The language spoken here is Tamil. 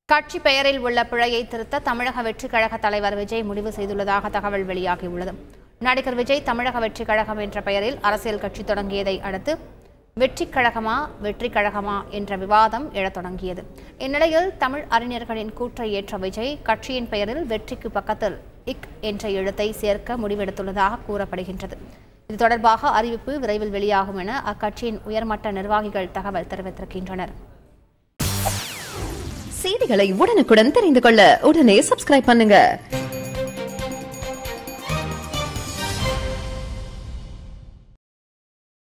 கட்சி பெயரில் உள்ள பிழையை திருத்த தமிழக வெற்றிக் கழக தலைவர் விஜய் முடிவு செய்துள்ளதாக தகவல் வெளியாகியுள்ளது நடிகர் விஜய் தமிழக வெற்றிக் கழகம் என்ற பெயரில் அரசியல் கட்சி தொடங்கியதை அடுத்து வெற்றிக் கழகமா வெற்றிக் கழகமா என்ற விவாதம் எழத் தொடங்கியது இந்நிலையில் தமிழ் அறிஞர்களின் கூற்றை ஏற்ற விஜய் கட்சியின் பெயரில் வெற்றிக்கு பக்கத்தில் இக் என்ற எழுத்தை சேர்க்க முடிவெடுத்துள்ளதாக கூறப்படுகின்றது இது தொடர்பாக அறிவிப்பு விரைவில் வெளியாகும் என அக்கட்சியின் உயர்மட்ட நிர்வாகிகள் தகவல் தெரிவித்திருக்கின்றனர் செய்திகளை உடனுக்குடன் தெரிந்து கொள்ள உடனே சப்ஸ்கிரைப் பண்ணுங்க